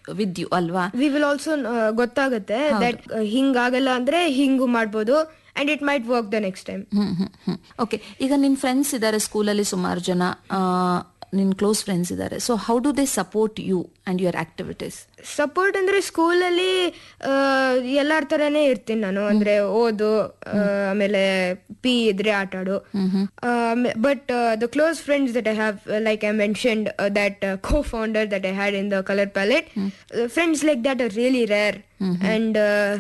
With you ಅಲ್ವಾ we will also ಗೊತ್ತಾಗುತ್ತೆ that ಹಿಂಗಾಗಲ್ಲ ಅಂದ್ರೆ ಹಿಂಗು ಮಾಡ್ಬೋದು and it might work the next time hmm hmm hmm okay ಈಗ ನಿನ್ ಫ್ರೆಂಡ್ಸ್ ಇದ್ದಾರೆ ಸ್ಕೂಲಲ್ಲಿ ಸುಮಾರು ಜನ ಆ, ನಿನ್ ಕ್ಲೋಸ್ ಫ್ರೆಂಡ್ಸ್ ಇದ್ದಾರೆ so how do they support you and your activities support ಅಂದ್ರೆ ಸ್ಕೂಲಲ್ಲಿ ಎಲ್ಲಾರ ತರಾನೇ ಇರ್ತೀನಿ ನಾನು ಅಂದ್ರೆ ಓದು ಆ, ಆಮೇಲೆ ಪಿ ಇದ್ರೆ ಆಟ ಆಡು but the close friends that I have like I mentioned that co founder that I had in the colour palette friends like that are really rare and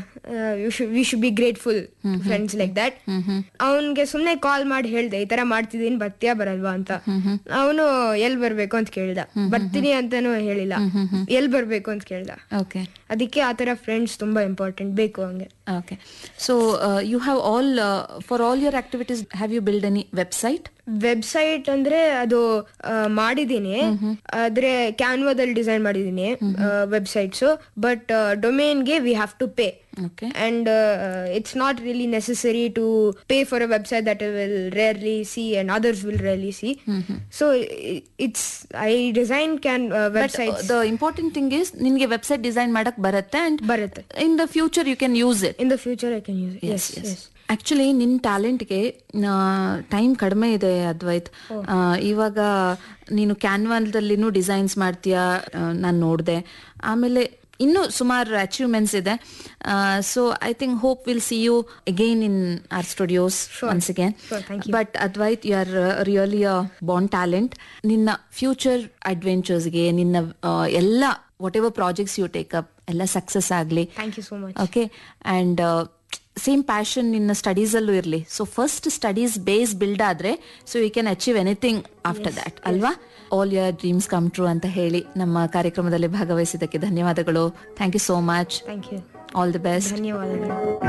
we should be grateful friends like that ಅವನ್ಗೆ ಸುಮ್ನೆ ಕಾಲ್ ಮಾಡಿ ಹೇಳ್ದೆ ಈ ತರ ಮಾಡ್ತಿದೀನಿ ಬರ್ತೀಯಾ ಬರಲ್ವಾ ಅಂತ ಅವನು ಎಲ್ ಬರ್ಬೇಕು ಅಂತ ಕೇಳ್ದ ಬರ್ತೀನಿ ಅಂತಾನು ಹೇಳಿಲ್ಲ ಎಲ್ ಬರ್ಬೇಕು ಅಂತ ಕೇಳ್ದ ಓಕೆ ಅದಕ್ಕೆ ಆ ತರ ಫ್ರೆಂಡ್ಸ್ ತುಂಬಾ ಇಂಪಾರ್ಟೆಂಟ್ ಬೇಕು ಹಂಗೆ okay so you have all for all your activities have you build any website website ಅಂದ್ರೆ ಅದು ಆ, ಮಾಡಿದೀನಿ ಆದ್ರೆ ಕ್ಯಾನ್ವಾದಲ್ಲಿ ಡಿಸೈನ್ ಮಾಡಿದೀನಿ ವೆಬ್ಸೈಟ್ಸ್ ಬಟ್ ಡೊಮೇನ್ಗೆ we have to pay okay and uh, it's not really necessary to pay for a website that I will rarely see and others will rarely see. So i- it's I design can uh, websites the important thing is ನಿನ್ಗೆ website design ಮಾಡಕ್ ಬರುತ್ತೆ and ಬರುತ್ತೆ in the future you can use it in the future I can use it. Yes, yes. Actually ನಿನ್ ಟ್ಯಾಲೆಂಟ್ಗೆ time ಕಡಿಮೆ ಇದೆ ಅದ್ವೈತ್ ಆ, ಇವಾಗ ನೀನು ಕ್ಯಾನ್ವಾಲ್ದಲ್ಲಿನೂ ಡಿಸೈನ್ಸ್ ಮಾಡ್ತೀಯಾ ನಾನು ನೋಡಿದೆ ಆಮೇಲೆ ಇನ್ನೂ ಸುಮಾರು ಅಚೀವ್ಮೆಂಟ್ಸ್ ಇದೆ so I think hope will see you again in our studios once again Sure, thank but Advait you are really a born talent ನಿನ್ನ ಫ್ಯೂಚರ್ ಅಡ್ವೆಂಚರ್ಸ್ಗೆ ನಿನ್ನ ಆ, ಎಲ್ಲ whatever projects you take up ಎಲ್ಲ ಸಕ್ಸಸ್ ಆಗಲಿ Thank you so much. Okay and same passion ನಿನ್ನ studies ಅಲ್ಲೂ ಇರಲಿ so first studies base build ಆದ್ರೆ so you can achieve anything after that ಅಲ್ವಾ all your dreams come true ಅಂತ ಹೇಳಿ ನಮ್ಮ ಕಾರ್ಯಕ್ರಮದಲ್ಲಿ ಭಾಗವಹಿಸಿದ್ದಕ್ಕೆ ಧನ್ಯವಾದಗಳು thank you so much Thank you. All the best ಧನ್ಯವಾದಗಳು